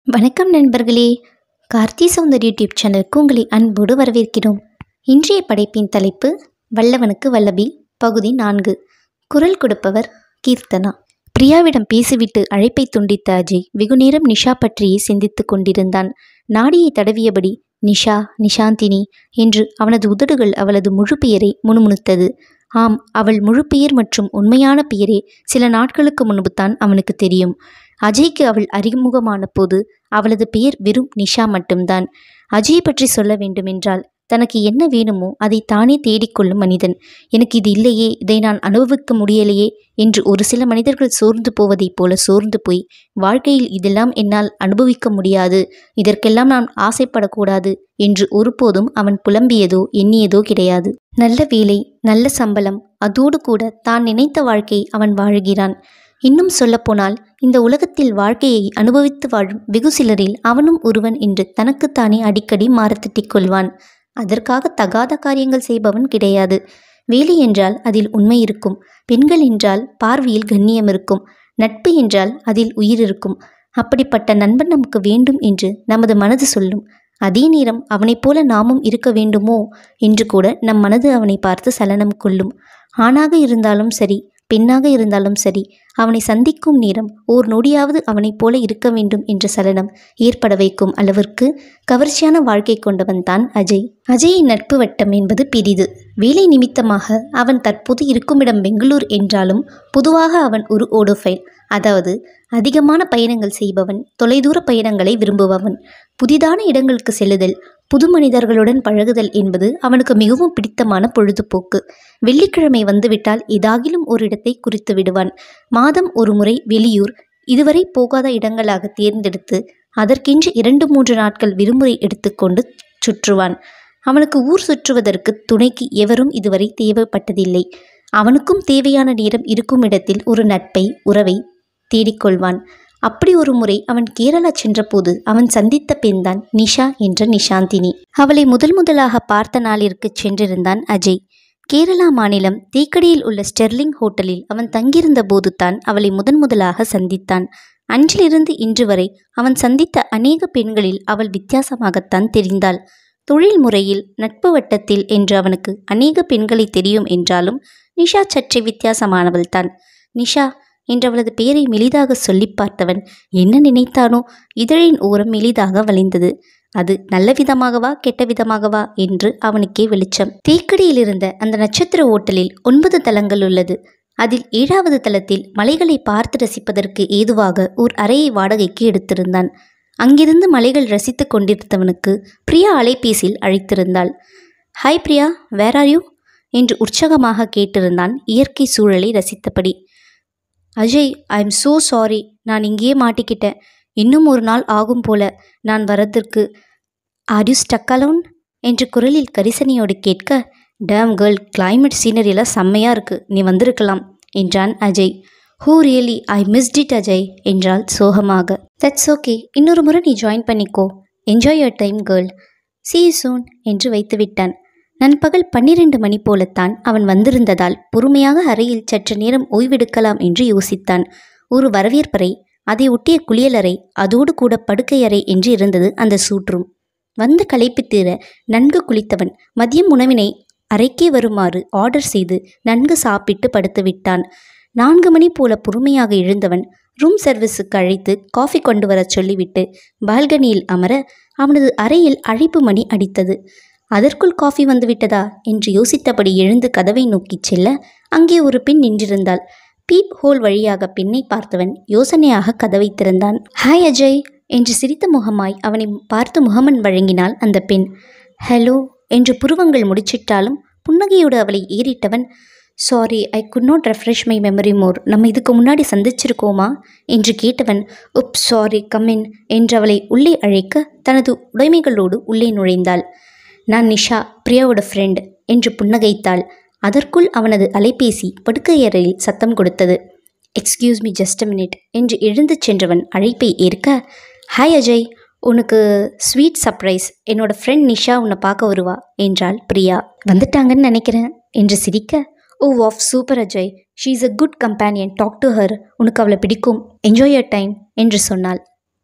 வணக்கம் நண்பர்களே கார்த்தி சௌந்தர் யூடியூப் சேனலுக்கு உங்களை அன்போடு வரவேற்கிறோம் இன்றைய படைப்பின் தலைப்பு வல்லவனுக்கு வல்லபி பகுதி நான்கு குரல் கொடுப்பவர் கீர்த்தனா பிரியாவிடம் பேசிவிட்டு அழைப்பை துண்டித்த அஜய் வெகுநேரம் நிஷா பற்றியே சிந்தித்துக் கொண்டிருந்தான் நாடியை தடவியபடி நிஷா நிஷாந்தினி என்று அவனது உதடுகள் அவளது முழு பெயரை முணுமுணுத்தது ஆம் அவள் முழு பெயர் மற்றும் உண்மையான பெயரே சில நாட்களுக்கு முன்பு தான் அவனுக்கு தெரியும் அஜய்க்கு அவள் அறிமுகமான போது அவளது பெயர் வெறும் நிஷா மட்டும்தான் அஜய் பற்றி சொல்ல வேண்டுமென்றால் தனக்கு என்ன வேணுமோ அதை தானே தேடிக்கொள்ளும் மனிதன் எனக்கு இது இல்லையே இதை நான் அனுபவிக்க முடியலையே என்று ஒரு சில மனிதர்கள் சோர்ந்து போவதைப் போல சோர்ந்து போய் வாழ்க்கையில் இதெல்லாம் என்னால் அனுபவிக்க முடியாது இதற்கெல்லாம் நான் ஆசைப்படக்கூடாது என்று ஒருபோதும் அவன் புலம்பியதோ எண்ணியதோ கிடையாது நல்ல வேலை நல்ல சம்பளம் அதோடு கூட தான் நினைத்த வாழ்க்கை அவன் வாழுகிறான் இன்னும் சொல்லப்போனால் இந்த உலகத்தில் வாழ்க்கையை அனுபவித்து வாழும் வெகு சிலரில் அவனும் ஒருவன் என்று தனக்குத்தானே அடிக்கடி மாறத்தட்டிக் கொள்வான் அதற்காக தகாத காரியங்கள் செய்பவன் கிடையாது வேலை என்றால் அதில் உண்மை இருக்கும் பெண்கள் என்றால் பார்வையில் கண்ணியம் இருக்கும் நட்பு என்றால் அதில் உயிர் இருக்கும் அப்படிப்பட்ட நண்பன் நமக்கு வேண்டும் என்று நமது மனது சொல்லும் அதே நேரம் அவனைப் போல நாமும் இருக்க வேண்டுமோ என்று கூட நம் மனது அவனை பார்த்து சலனம் கொள்ளும் ஆணாக இருந்தாலும் சரி பெண்ணாக இருந்தாலும் சரி அவனை சந்திக்கும் நேரம் ஓர் நொடியாவது அவனைப் போல இருக்க வேண்டும் என்ற சலனம் ஏற்பட வைக்கும் அளவிற்கு கவர்ச்சியான வாழ்க்கை கொண்டவன் தான் அஜய் அஜயின் நட்பு வட்டம் என்பது பெரிது வேலை நிமித்தமாக அவன் தற்போது இருக்குமிடம் பெங்களூர் என்றாலும் பொதுவாக அவன் ஒரு ஓடோஃபைல் அதாவது அதிகமான பயணங்கள் செய்பவன் தொலைதூர பயணங்களை விரும்புபவன் புதிதான இடங்களுக்கு செல்லுதல் புது மனிதர்களுடன் பழகுதல் என்பது அவனுக்கு மிகவும் பிடித்தமான பொழுதுபோக்கு வெள்ளிக்கிழமை வந்துவிட்டால் ஏதாகிலும் ஒரு இடத்தை குறித்து விடுவான் மாதம் ஒரு முறை வெளியூர் இதுவரை போகாத இடங்களாக தேர்ந்தெடுத்து அதற்கென்று இரண்டு மூன்று நாட்கள் விடுமுறை எடுத்துக்கொண்டு சுற்றுவான் அவனுக்கு ஊர் சுற்றுவதற்கு துணைக்கு எவரும் இதுவரை தேவைப்பட்டதில்லை அவனுக்கும் தேவையான நேரம் இருக்கும் இடத்தில் ஒரு நட்பை உறவை தேடிக்கொள்வான் அப்படி ஒரு முறை அவன் கேரளா சென்றபோது அவன் சந்தித்த பெண்தான் நிஷா என்ற நிஷாந்தினி அவளை முதல் முதலாக பார்த்த நாளிற்கு சென்றிருந்தான் அஜய் கேரளா மாநிலம் தேக்கடியில் உள்ள ஸ்டெர்லிங் ஹோட்டலில் அவன் தங்கியிருந்த போது தான் அவளை முதன் முதலாக சந்தித்தான் அன்றிலிருந்து இன்று வரை அவன் சந்தித்த அநேக பெண்களில் அவள் வித்தியாசமாகத்தான் தெரிந்தாள் தொழில் முறையில் நட்பு வட்டத்தில் என்று அவனுக்கு அநேக பெண்களை தெரியும் என்றாலும் நிஷா சற்றே வித்தியாசமானவள்தான் நிஷா என்றவளது பெயரை மெலிதாக சொல்லி பார்த்தவன் என்ன நினைத்தானோ இதழின் ஓரம் மெலிதாக வளைந்தது அது நல்ல விதமாகவா கெட்ட விதமாகவா என்று அவனுக்கே வெளிச்சம் தேக்கடியில் இருந்த அந்த நட்சத்திர ஓட்டலில் ஒன்பது தளங்கள் உள்ளது அதில் ஏழாவது தளத்தில் மலைகளை பார்த்து ரசிப்பதற்கு ஏதுவாக ஓர் அறையை வாடகைக்கு எடுத்திருந்தான் அங்கிருந்து மலைகள் ரசித்து கொண்டிருந்தவனுக்கு பிரியா அலைபேசியில் அழைத்திருந்தாள் hi Priya where are you என்று உற்சாகமாக கேட்டிருந்தான் இயற்கை சூழலை ரசித்தபடி Ajay I am so sorry நான் இங்கேயே மாட்டிக்கிட்டேன் இன்னும் ஒரு நாள் ஆகும் போல நான் வரதற்கு ஆர் யூ ஸ்டக் அலோன் என்று குரலில் கரிசனையோடு கேட்க டேம் கேர்ள் கிளைமேட் சீனரியெல்லாம் செம்மையாக இருக்குது நீ வந்திருக்கலாம் என்றான் Ajay ooh really I missed it Ajay என்றாள் சோகமாக தட்ஸ் ஓகே இன்னொரு முறை நீ ஜாயின் பண்ணிக்கோ enjoy your time girl see soon என்று வைத்துவிட்டான் நண்பகல் பன்னிரண்டு மணி போலத்தான் அவன் வந்திருந்ததால் பொறுமையாக அறையில் சற்று நேரம் ஓய்வெடுக்கலாம் என்று யோசித்தான் ஒரு வரவேற்பறை அதை ஒட்டிய குளியலறை அதோடு கூட படுக்கை அறை என்று இருந்தது அந்த சூற்றும் வந்த களைப்பு தீர நன்கு குளித்தவன் மதியம் உணவினை அறைக்கே வருமாறு ஆர்டர் செய்து நன்கு சாப்பிட்டு படுத்து விட்டான் நான்கு மணி போல பொறுமையாக எழுந்தவன் ரூம் சர்வீஸுக்கு அழைத்து காஃபி கொண்டு வரச் சொல்லிவிட்டு பால்கனியில் அமர அவனது அறையில் அழைப்பு மணி அடித்தது அதற்குள் காஃபி வந்துவிட்டதா என்று யோசித்தபடி எழுந்து கதவை நோக்கிச் செல்ல அங்கே ஒரு பெண் நின்றிருந்தாள் பீப் ஹோல் வழியாக பெண்ணை பார்த்தவன் யோசனையாக கதவை திறந்தான் ஹாய் அஜய் என்று சிரித்த முகமாய் அவனை பார்த்து முகமன் வழங்கினாள் அந்த பெண் ஹலோ என்று புருவங்கள் முடிச்சிட்டாலும் புன்னகையோடு அவளை ஏறிட்டவன் sorry I could not refresh my memory more நம்ம இதுக்கு முன்னாடி சந்திச்சிருக்கோமா என்று கேட்டவன் உப் சாரி கம்மின் என்று அவளை உள்ளே அழைக்க தனது உடைமைகளோடு உள்ளே நுழைந்தாள் நான் நிஷா பிரியாவோட ஃப்ரெண்ட் என்று புன்னகைத்தாள் அதற்குள் அவனது அலைபேசி படுக்கையறையில் சத்தம் கொடுத்தது எக்ஸ்கியூஸ் மீ ஜஸ்ட் மினிட் என்று எழுந்து சென்றவன் அழைப்பை ஏற்க ஹாய் அஜய் உனக்கு ஸ்வீட் சர்ப்ரைஸ் என்னோட ஃப்ரெண்ட் நிஷா உன்னை பார்க்க வருவா என்றாள் பிரியா வந்துட்டாங்கன்னு நினைக்கிறேன் என்று சிரிக்க oh of super Ajay she is a good companion talk to her உனக்கு அவளை பிடிக்கும் என்ஜாய் யர் டைம் என்று சொன்னாள்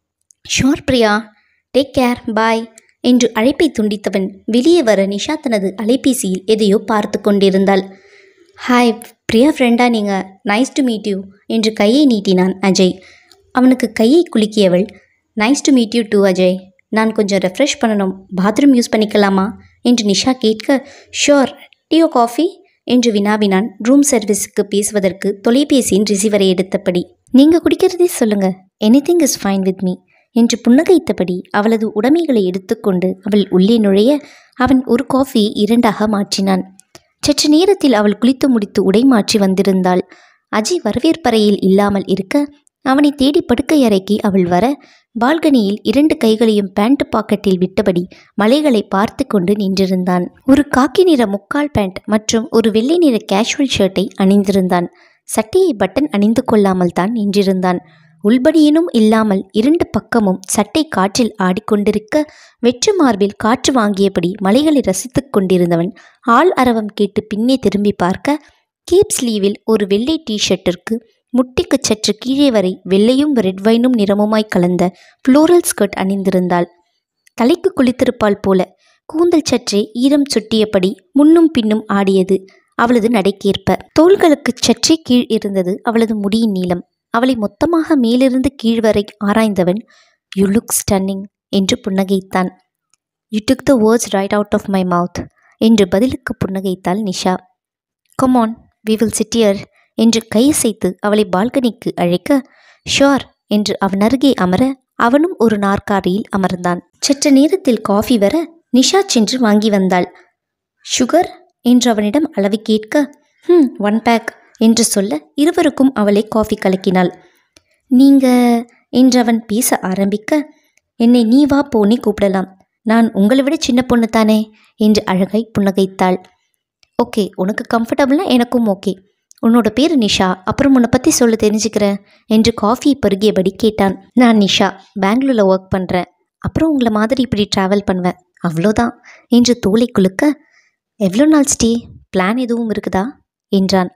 sure Priya take care bye என்று அழைப்பை துண்டித்தவன் வெளியே வர நிஷா தனது அலைபேசியில் எதையோ பார்த்து கொண்டிருந்தாள் ஹாய் பிரியா ஃப்ரெண்டா நீங்கள் நைஸ் டு மீட் யூ என்று கையை நீட்டினான் அஜய் அவனுக்கு கையை குலுக்கியவள் nice to meet you too Ajay நான் கொஞ்சம் ரெஃப்ரெஷ் பண்ணணும் பாத்ரூம் யூஸ் பண்ணிக்கலாமா என்று நிஷா கேட்க ஷோர் டீயோ காஃபி என்று வினாவினான் ரூம் சர்வீஸுக்கு பேசுவதற்கு தொலைபேசியின் ரிசீவரை எடுத்தபடி நீங்கள் குடிக்கிறதே சொல்லுங்க anything is fine with me என்று புன்னகைத்தபடி அவளது உடைமைகளை எடுத்துக்கொண்டு அவள் உள்ளே நுழைய அவன் ஒரு காஃபியை இரண்டாக மாற்றினான் சற்று நேரத்தில் அவள் குளித்து முடித்து உடை மாற்றி வந்திருந்தாள் அஜய் வரவேற்பறையில் இல்லாமல் இருக்க அவனை தேடி படுக்கை அறைக்கு அவள் வர பால்கனியில் இரண்டு கைகளையும் பேண்ட் பாக்கெட்டில் விட்டபடி மலைகளை பார்த்து கொண்டு நின்றிருந்தான் ஒரு காக்கி நிற முக்கால் பேண்ட் மற்றும் ஒரு வெள்ளை நிற கேஷுவல் ஷர்ட்டை அணிந்திருந்தான் சட்டையை பட்டன் அணிந்து கொள்ளாமல் தான் நின்றிருந்தான் உள்படியினும் இல்லாமல் இரண்டு பக்கமும் சட்டை காற்றில் ஆடிக்கொண்டிருக்க வெற்று மார்பில் காற்று வாங்கியபடி மலைகளை ரசித்துக் கொண்டிருந்தவன் ஆள் அரவம் கேட்டு பின்னே திரும்பி பார்க்க கீப் ஸ்லீவில் ஒரு வெள்ளை டிஷர்ட்டிற்கு முட்டிக்கு சற்று கீழே வரை வெள்ளையும் ரெட் வைனும் நிறமுமாய் கலந்த ஃப்ளோரல் ஸ்கர்ட் அணிந்திருந்தாள் தலைக்கு குளித்திருப்பாள் போல கூந்தல் சற்றே ஈரம் சுட்டியபடி முன்னும் பின்னும் ஆடியது அவளது நடைக்கேற்ப தோள்களுக்கு சற்றே கீழ் இருந்தது அவளது முடியின் நீளம் அவளை மொத்தமாக மேலிருந்து கீழ் வரை ஆராய்ந்தவன் யூ லுக் ஸ்டன்னிங் என்று புன்னகைத்தான் you took the words right out of my mouth என்று பதிலுக்கு புன்னகைத்தாள் Nisha come on we will sit here என்று கையசைத்து அவளை பால்கனிக்கு அழைக்க ஷோர் என்று அவன் அருகே அமர அவனும் ஒரு நாற்காலியில் அமர்ந்தான் சற்று நேரத்தில் காஃபி வர நிஷா சென்று வாங்கி வந்தாள் சுகர் என்று அவனிடம் அளவு கேட்க ம் ஒன் பேக் என்று சொல்ல இருவருக்கும் அவளை காஃபி கலக்கினாள் நீங்க என்று அவன் பேச ஆரம்பிக்க என்னை நீ வா போனே கூப்பிடலாம் நான் உங்களை விட சின்ன பொண்ணு தானே என்று அழகாய் புன்னகைத்தாள் ஓகே உனக்கு கம்ஃபர்டபுள்னா எனக்கும் ஓகே உன்னோட பேர் நிஷா அப்புறம் உன்னை பற்றி சொல்ல தெரிஞ்சுக்கிறேன் என்று காஃபியை பருகியபடி கேட்டான் நான் நிஷா பெங்களூரில் ஒர்க் பண்ணுறேன் அப்புறம் உங்களை மாதிரி இப்படி ட்ராவல் பண்ணுவேன் அவ்வளோதான் என்று தோலை குலுக்க எவ்வளோ நாள் ஸ்டே பிளான் எதுவும் இருக்குதா என்றான்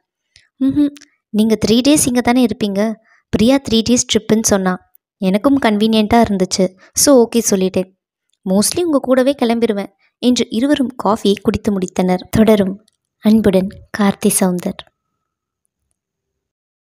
ம் நீங்கள் த்ரீ டேஸ் இங்கே தானே இருப்பீங்க பிரியா த்ரீ டேஸ் ட்ரிப்புன்னு சொன்னான் எனக்கும் கன்வீனியண்ட்டாக இருந்துச்சு ஸோ ஓகே சொல்லிட்டேன் மோஸ்ட்லி உங்கள் கூடவே கிளம்பிடுவேன் என்று இருவரும் காஃபியை குடித்து முடித்தனர் தொடரும் அன்புடன் கார்த்தி சவுந்தர்